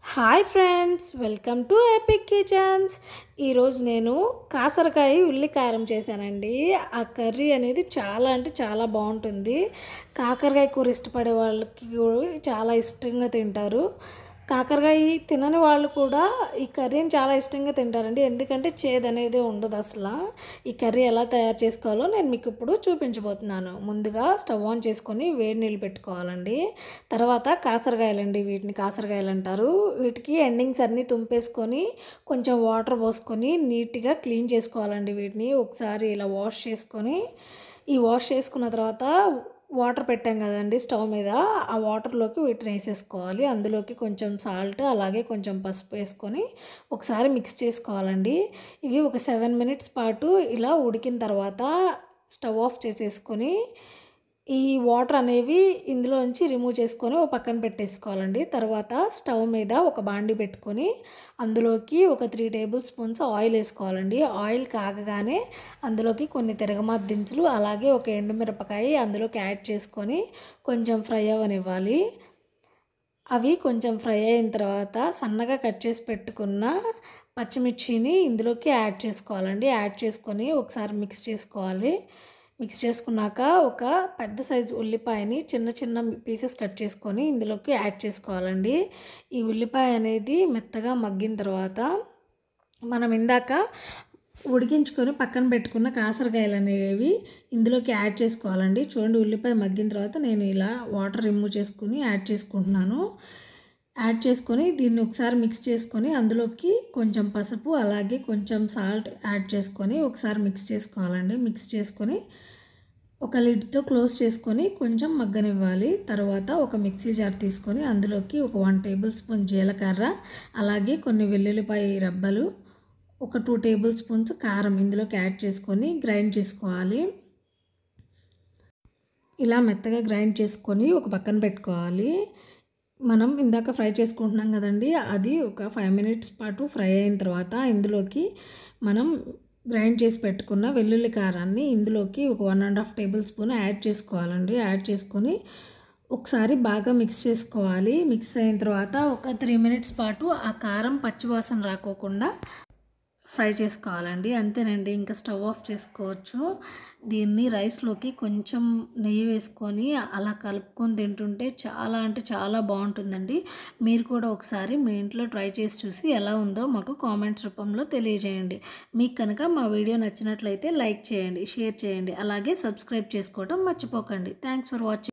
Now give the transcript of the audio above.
hi friends welcome to epic kitchens ఈరోజు నేను కాసరకాయ ఉల్లికారం చేశానండి ఆ కర్రీ అనేది చాలా అంటే చాలా బాగుంటుంది కాకరకాయ కూర ఇష్టపడే వాళ్ళకి కూడా చాలా ఇష్టంగా తింటారు కాకరకాయ తినని వాళ్ళు కూడా ఈ కర్రీని చాలా ఇష్టంగా తింటారండి ఎందుకంటే చేదు అనేది ఉండదు అసలు ఈ కర్రీ ఎలా తయారు చేసుకోవాలో నేను మీకు ఇప్పుడు చూపించబోతున్నాను ముందుగా స్టవ్ ఆన్ చేసుకొని వేడి నీళ్ళు పెట్టుకోవాలండి తర్వాత కాసరకాయలండి వీటిని కాసరకాయలు అంటారు వీటికి ఎండింగ్స్ అన్నీ తుంపేసుకొని కొంచెం వాటర్ పోసుకొని నీట్గా క్లీన్ చేసుకోవాలండి వీటిని ఒకసారి ఇలా వాష్ చేసుకొని ఈ వాష్ చేసుకున్న తర్వాత వాటర్ పెట్టాం కదండి స్టవ్ మీద ఆ వాటర్లోకి వీటిని వేసేసుకోవాలి అందులోకి కొంచెం సాల్ట్ అలాగే కొంచెం పసుపు వేసుకొని ఒకసారి మిక్స్ చేసుకోవాలండి ఇవి ఒక సెవెన్ మినిట్స్ పాటు ఇలా ఉడికిన తర్వాత స్టవ్ ఆఫ్ చేసేసుకొని ఈ వాటర్ అనేవి ఇందులోంచి రిమూవ్ చేసుకొని ఒక పక్కన పెట్టేసుకోవాలండి తర్వాత స్టవ్ మీద ఒక బాండి పెట్టుకొని అందులోకి ఒక త్రీ టేబుల్ స్పూన్స్ ఆయిల్ వేసుకోవాలండి ఆయిల్ కాగగానే అందులోకి కొన్ని తిరగమాత దినుసులు అలాగే ఒక ఎండుమిరపకాయ అందులోకి యాడ్ చేసుకొని కొంచెం ఫ్రై అవ్వనివ్వాలి అవి కొంచెం ఫ్రై అయిన తర్వాత సన్నగా కట్ చేసి పెట్టుకున్న పచ్చిమిర్చిని ఇందులోకి యాడ్ చేసుకోవాలండి యాడ్ చేసుకొని ఒకసారి మిక్స్ చేసుకోవాలి మిక్స్ చేసుకున్నాక ఒక పెద్ద సైజు ఉల్లిపాయని చిన్న చిన్న పీసెస్ కట్ చేసుకొని ఇందులోకి యాడ్ చేసుకోవాలండి ఈ ఉల్లిపాయ అనేది మెత్తగా మగ్గిన తర్వాత మనం ఇందాక ఉడికించుకొని పక్కన పెట్టుకున్న కాసరకాయలు అనేవి ఇందులోకి యాడ్ చేసుకోవాలండి చూడండి ఉల్లిపాయ మగ్గిన తర్వాత నేను ఇలా వాటర్ రిమూవ్ చేసుకుని యాడ్ చేసుకుంటున్నాను యాడ్ చేసుకొని దీన్ని ఒకసారి మిక్స్ చేసుకొని అందులోకి కొంచెం పసుపు అలాగే కొంచెం సాల్ట్ యాడ్ చేసుకొని ఒకసారి మిక్స్ చేసుకోవాలండి మిక్స్ చేసుకొని ఒక లిడ్తో క్లోజ్ చేసుకొని కొంచెం మగ్గనివ్వాలి తర్వాత ఒక మిక్సీ జార్ తీసుకొని అందులోకి ఒక వన్ టేబుల్ స్పూన్ జీలకర్ర అలాగే కొన్ని వెల్లుల్లిపాయ రబ్బలు ఒక టూ టేబుల్ స్పూన్స్ కారం ఇందులోకి యాడ్ చేసుకొని గ్రైండ్ చేసుకోవాలి ఇలా మెత్తగా గ్రైండ్ చేసుకొని ఒక పక్కన పెట్టుకోవాలి మనం ఇందాక ఫ్రై చేసుకుంటున్నాం కదండి అది ఒక ఫైవ్ మినిట్స్ పాటు ఫ్రై అయిన తర్వాత ఇందులోకి మనం గ్రైండ్ చేసి పెట్టుకున్న వెల్లుల్లి కారాన్ని ఇందులోకి ఒక one and half table spoon add చేసుకోవాలండి యాడ్ చేసుకొని ఒకసారి బాగా మిక్స్ చేసుకోవాలి మిక్స్ అయిన తర్వాత ఒక త్రీ మినిట్స్ పాటు ఆ కారం పచ్చివాసన రాకోకుండా ఫ్రై చేసుకోవాలండి అంతేనండి ఇంకా స్టవ్ ఆఫ్ చేసుకోవచ్చు దీన్ని రైస్లోకి కొంచెం నెయ్యి వేసుకొని అలా కలుపుకొని తింటుంటే చాలా అంటే చాలా బాగుంటుందండి మీరు కూడా ఒకసారి మీ ఇంట్లో ట్రై చేసి చూసి ఎలా ఉందో మాకు కామెంట్స్ రూపంలో తెలియజేయండి మీకు కనుక మా వీడియో నచ్చినట్లయితే లైక్ చేయండి షేర్ చేయండి అలాగే సబ్స్క్రైబ్ చేసుకోవడం మర్చిపోకండి థ్యాంక్స్ ఫర్ వాచింగ్